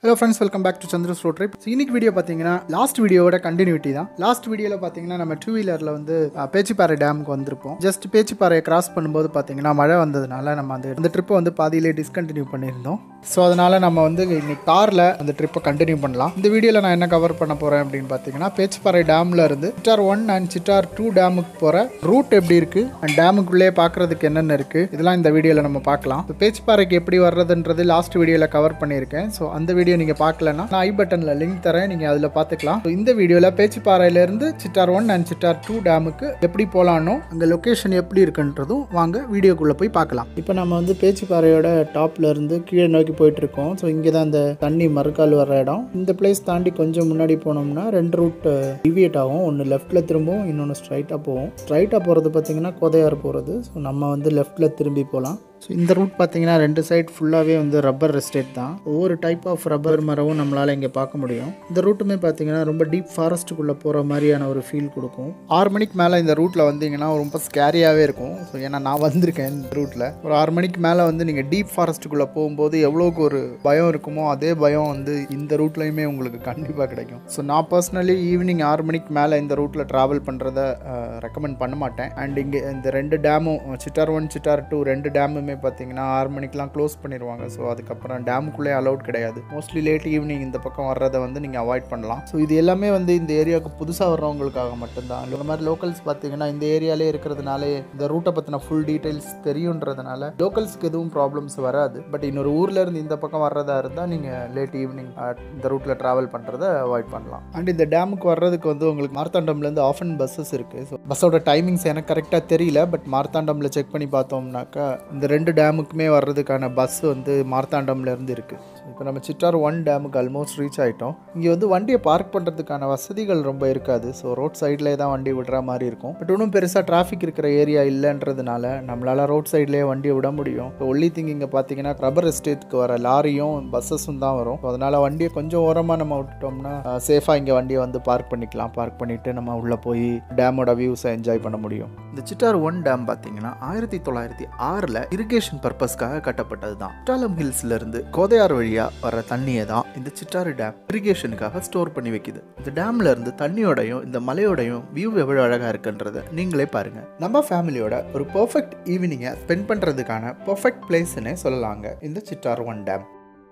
hello friends welcome back to Chandra's road trip இன்னைக்கு video பார்த்தீங்கன்னா last வீடியோவோட கண்டினியூட்டி தான் லாஸ்ட் வீடியோவில் பார்த்தீங்கன்னா நம்ம டூ வீலரில் வந்து அஹ், பேச்சிப்பாறை டேமுக்கு வந்திருப்போம் ஜஸ்ட் பேச்சிப்பாறையை கிராஸ் பண்ணும்போது பார்த்தீங்கன்னா மழை வந்ததுனால நம்ம அந்த அந்த ட்ரிப்பை வந்து பாதியிலே டிஸ்கண்டினியூ பண்ணியிருந்தோம் ஸோ அதனால் நம்ம வந்து இன்னைக்கு காரில் அந்த ட்ரிப்பை கண்டினியூ பண்ணலாம் இந்த வீடியோவில் நான் என்ன கவர் பண்ண போகிறேன் அப்படின்னு பார்த்தீங்கன்னா பேச்சிப்பாறை டேமில் இருந்து Chittar one and Chittar two டேமுக்கு போகிற ரூட் எப்படி இருக்குது அண்ட் டேமுக்குள்ளே பார்க்குறதுக்கு என்னென்ன இருக்குது இதெல்லாம் இந்த வீடியோவில் நம்ம பார்க்கலாம் இப்போ பேச்சிப்பாறைக்கு எப்படி வர்றதுன்றது லாஸ்ட் வீடியோவில் கவர் பண்ணியிருக்கேன் ஸோ அந்த வீடியோ நீங்கள் பார்க்கலன்னா நான் ஐ பட்டனில் லிங்க் தரேன் நீங்கள் அதில் பார்த்துக்கலாம் So, இந்த வீடியோவில் பேச்சிப்பாறையிலேருந்து Chittar one and Chittar two டேமுக்கு எப்படி போகலானோ அங்கே லொக்கேஷன் எப்படி இருக்குன்றதும் வாங்க வீடியோக்குள்ளே போய் பார்க்கலாம் இப்போ நம்ம வந்து பேச்சிப்பாறையோட டாப்ல இருந்து கீழே நோக்கி போயிட்டு இருக்கோம் ஸோ இங்கே தான் இந்த தண்ணி மறுக்கால் வர இடம் இந்த பிளேஸ் தாண்டி கொஞ்சம் முன்னாடி போனோம்னா ரெண்டு ரூட் டிவியேட் ஆகும் ஒன்று லெஃப்ட்டில் திரும்பவும் இன்னொன்று ஸ்ட்ரைட்டாக போகும் ஸ்ட்ரைட்டாக போகிறது பார்த்தீங்கன்னா கோதையார் போகிறது ஸோ நம்ம வந்து லெஃப்ட்டில் திரும்பி போகலாம் ஸோ இந்த ரூட் பார்த்தீங்கன்னா ரெண்டு சைடு ஃபுல்லாகவே வந்து ரப்பர் எஸ்டேட் தான் ஒவ்வொரு டைப் ஆஃப் ரப்பர் மரமும் நம்மளால் இங்கே பார்க்க முடியும் இந்த ரூட்டுமே பார்த்தீங்கன்னா ரொம்ப டீப் ஃபாரஸ்ட்டுக்குள்ளே போகிற மாதிரியான ஒரு ஃபீல் கொடுக்கும் ஆறு மணிக்கு மேலே இந்த ரூட்டில் வந்தீங்கன்னா ரொம்ப ஸ்கேரியாகவே இருக்கும் ஸோ ஏன்னா நான் வந்திருக்கேன் இந்த ரூட்டில் ஒரு ஆறு மணிக்கு மேலே வந்து நீங்கள் டீப் ஃபாரஸ்ட்டுக்குள்ளே போகும்போது எவ்வளோக்கு ஒரு பயம் இருக்குமோ அதே பயம் வந்து இந்த ரூட்லையுமே உங்களுக்கு கண்டிப்பாக கிடைக்கும் ஸோ நான் பர்சனலி ஈவினிங் ஆறு மணிக்கு மேலே இந்த ரூட்டில் ட்ராவல் பண்ணுறத ரெக்கமெண்ட் பண்ண மாட்டேன் அண்ட் இங்கே இந்த ரெண்டு டேமும் சிட்டார் ஒன் சிட்டார் டூ ரெண்டு டேமுமே பார்த்தீங்கன்னா ஆறு மணிக்கெலாம் க்ளோஸ் பண்ணிடுவாங்க ஸோ அதுக்கப்புறம் டேமுக்குள்ளே அலௌட் கிடையாது மோஸ்ட்லி லேட் ஈவினிங் இந்த பக்கம் வர்றதை வந்து நீங்கள் அவாய்ட் பண்ணலாம் ஸோ இது எல்லாமே வந்து இந்த ஏரியாவுக்கு புதுசாக வர்றவங்களுக்காக மட்டும்தான் இந்த மாதிரி லோக்கல்ஸ் பார்த்தீங்கன்னா இந்த ஏரியாலே இருக்கிறதுனாலே இந்த ரூட்டை பற்றின ஃபுல் டீட்டெயில்ஸ் தெரியுன்றதுனால லோக்கல்ஸ்க்கு எதுவும் ப்ராப்ளம்ஸ் வராது பட் இன்னொரு ஊர்ல இருந்து இந்த பக்கம் வர்றதா இருந்தால் நீங்கள் லேட் ஈவினிங் இந்த ரூட்டில் ட்ராவல் பண்ணுறதை அவாய்ட் பண்ணலாம் அண்ட் இந்த டேமுக்கு வர்றதுக்கு வந்து உங்களுக்கு மார்த்தாண்டம்லேருந்து ஆஃப் அண்ட் பஸ்ஸஸ் இருக்குது ஸோ பஸ்ஸோட டைமிங்ஸ் எனக்கு கரெக்டாக தெரியல பட் மார்த்தாண்டமில் செக் பண்ணி பார்த்தோம்னாக்கா இந்த ரெண்டு டேமுக்குமே வர்றதுக்கான பஸ் வந்து மார்த்தாண்டம்லேருந்து இருக்குது இப்போ நம்ம சிட்டார் ஒன் டேமுக்கு ஆல்மோஸ்ட் ரீச் ஆகிட்டோம் இங்கே வந்து வண்டியை பார்க் பண்ணுறதுக்கான வசதிகள் ரொம்ப இருக்காது ஸோ ரோட் சைட்லேயே தான் வண்டி விடுற மாதிரி இருக்கும் பட் இன்னும் பெருசாக டிராஃபிக் இருக்கிற ஏரியா இல்லைன்றதுனால நம்மளால் ரோட் சைட்லேயே வண்டியை விட முடியும் இப்போ ஒல்லி திங் இங்கே பார்த்தீங்கன்னா ரப்பர் எஸ்டேட்க்கு வர லாரியும் பஸ்ஸஸும் தான் வரும் So, அதனால வண்டியை கொஞ்சம் ஓரமாக நம்ம விட்டுட்டோம்னா சேஃபாக இங்கே வண்டியை வந்து பார்க் பண்ணிக்கலாம் பார்க் பண்ணிவிட்டு நம்ம உள்ளே போய் டேமோட வியூஸை என்ஜாய் பண்ண முடியும் இந்த சிட்டார் ஒன் டேம் பார்த்தீங்கன்னா ஆயிரத்தி தொள்ளாயிரத்தி ஆறில் இரிகேஷன் பர்பஸ்க்காக கட்டப்பட்டது தான் குற்றாலம் ஹில்ஸ்ல இருந்து கோதையார் வழியா வர தண்ணியை தான் இந்த சிட்டாறு டேம் இரிகேஷனுக்காக ஸ்டோர் பண்ணி வைக்குது இந்த டேம்ல இருந்து தண்ணியோடையும் இந்த மலையோடையும் வியூ எவ்வளவு அழகா இருக்குன்றத நீங்களே பாருங்க நம்ம ஃபேமிலியோட ஒரு பெர்ஃபெக்ட் ஈவினிங்கை ஸ்பெண்ட் பண்றதுக்கான பெர்ஃபெக்ட் பிளேஸ்னே சொல்லலாங்க இந்த சிட்டார் ஒன் டேம்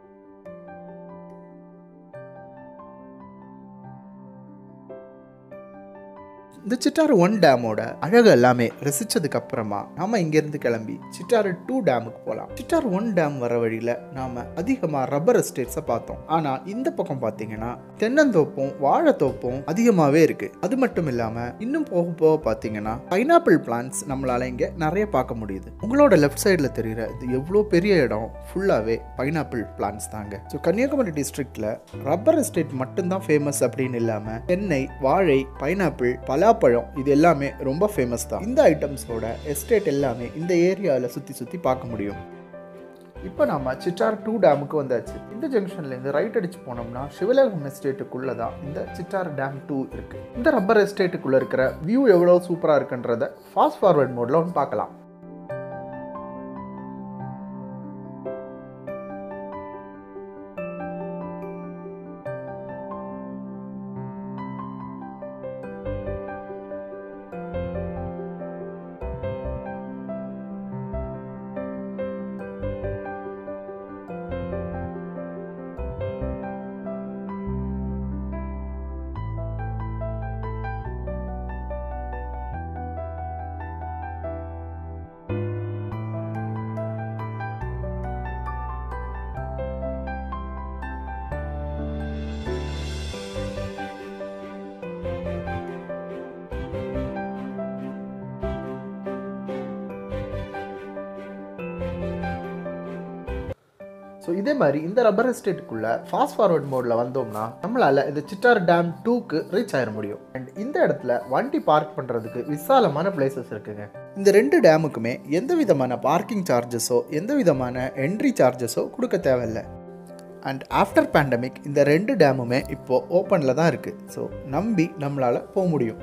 இந்த சிட்டாறு ஒன் டேமோட அழகு எல்லாமே ரசிச்சதுக்கு அப்புறமா நாம இங்கிருந்து கிளம்பி சிட்டாறு டூ டேமுக்கு போகலாம் சிட்டார் ஒன் டேம் வர வழியில நாம அதிகமா ரப்பர் எஸ்டேட்ஸை பார்த்தோம் ஆனா இந்த பக்கம் பார்த்தீங்கன்னா தென்னந்தோப்பும் வாழைத்தோப்பும் அதிகமாவே இருக்கு அது மட்டும் இல்லாம இன்னும் போக போக பார்த்தீங்கன்னா பைனாப்பிள் பிளான்ஸ் நம்மளால இங்க நிறைய பார்க்க முடியுது உங்களோட லெஃப்ட் சைடில் தெரியுற இது எவ்வளோ பெரிய இடம் ஃபுல்லாவே பைனாப்பிள் பிளான்ஸ் தாங்க ஸோ கன்னியாகுமரி டிஸ்ட்ரிக்ட்ல ரப்பர் எஸ்டேட் மட்டும்தான் ஃபேமஸ் அப்படின்னு இல்லாம தென்னை வாழை பைனாப்பிள் பலாப்பழம் இது எல்லாமே ரொம்ப ஃபேமஸ் தான் இந்த ஐட்டம்ஸோட எஸ்டேட் எல்லாமே இந்த ஏரியாவில் சுற்றி சுற்றி பார்க்க முடியும் இப்போ நம்ம சிட்டார் டூ டேமுக்கு வந்தாச்சு இந்த ஜங்ஷன்லேருந்து ரைட் அடிச்சு போனோம்னா சிவலகம் எஸ்டேட்டுக்குள்ளே தான் இந்த சிட்டார் டேம் டூ இருக்கு இந்த ரப்பர் எஸ்டேட்டுக்குள்ளே இருக்கிற வியூ எவ்வளோ சூப்பராக இருக்குன்றத ஃபாஸ்ட் ஃபார்வர்ட் மோடில் ஒன்று பார்க்கலாம் ஸோ இதே மாதிரி இந்த ரப்பர் எஸ்டேட்டுக்குள்ள ஃபாஸ்ட் ஃபார்வர்ட் மோடில் வந்தோம்னா நம்மளால இந்த சிட்டார் டேம் டூக்கு ரீச் ஆயிட முடியும் அண்ட் இந்த இடத்துல வண்டி பார்க் பண்ணுறதுக்கு விசாலமான பிளேசஸ் இருக்குங்க இந்த ரெண்டு டேமுக்குமே எந்த விதமான பார்க்கிங் சார்ஜஸோ எந்த விதமான என்ட்ரி சார்ஜஸோ கொடுக்க தேவையில்லை அண்ட் ஆஃப்டர் பேண்டமிக் இந்த ரெண்டு டேமுமே இப்போது ஓப்பனில் தான் இருக்குது ஸோ நம்பி நம்மளால் போக முடியும்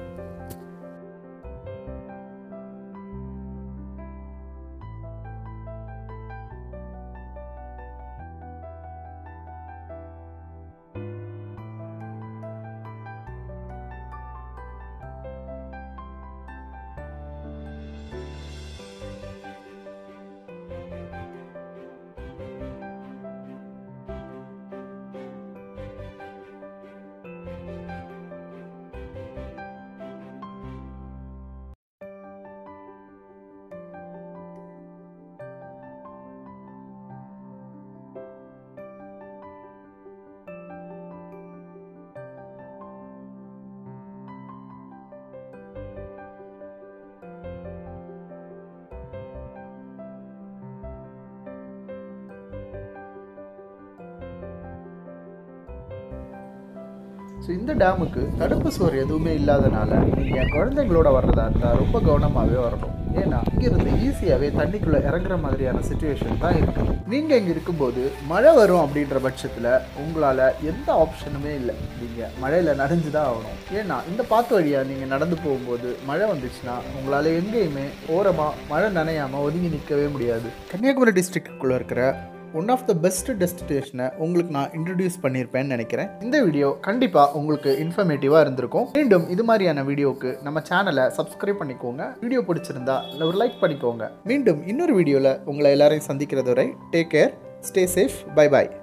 ஸோ இந்த டேமுக்கு தடுப்பு சுவர் எதுவுமே இல்லாதனால நீங்கள் குழந்தைங்களோட வர்றதா இருந்தால் ரொம்ப கவனமாகவே வரணும் ஏன்னா இங்கிருந்து ஈஸியாகவே தண்ணிக்குள்ளே இறங்குற மாதிரியான சுச்சுவேஷன் தான் இருக்குது நீங்கள் இங்கே இருக்கும்போது மழை வரும் அப்படின்ற பட்சத்தில் உங்களால் எந்த ஆப்ஷனுமே இல்லை நீங்கள் மழையில் நனைஞ்சு தான் ஆகணும் ஏன்னா இந்த பாத்து வழியாக நீங்கள் நடந்து போகும்போது மழை வந்துச்சுன்னா உங்களால் எங்கேயுமே ஓரமாக மழை நனையாமல் ஒதுங்கி நிற்கவே முடியாது கன்னியாகுமரி டிஸ்ட்ரிக்டுக்குள்ளே இருக்கிற ஒன் ஆஃப் த பெஸ்ட் டெஸ்டினேஷனை உங்களுக்கு நான் இன்ட்ரடியூஸ் பண்ணியிருப்பேன்னு நினைக்கிறேன் இந்த வீடியோ கண்டிப்பாக உங்களுக்கு இன்ஃபர்மேட்டிவாக இருந்திருக்கும் மீண்டும் இது மாதிரியான வீடியோவுக்கு நம்ம சேனலை சப்ஸ்கிரைப் பண்ணிக்கோங்க வீடியோ பிடிச்சிருந்தா ஒரு லைக் பண்ணிக்கோங்க மீண்டும் இன்னொரு வீடியோவில் உங்களை எல்லாரையும் சந்திக்கிறது வரை take care stay safe bye பாய்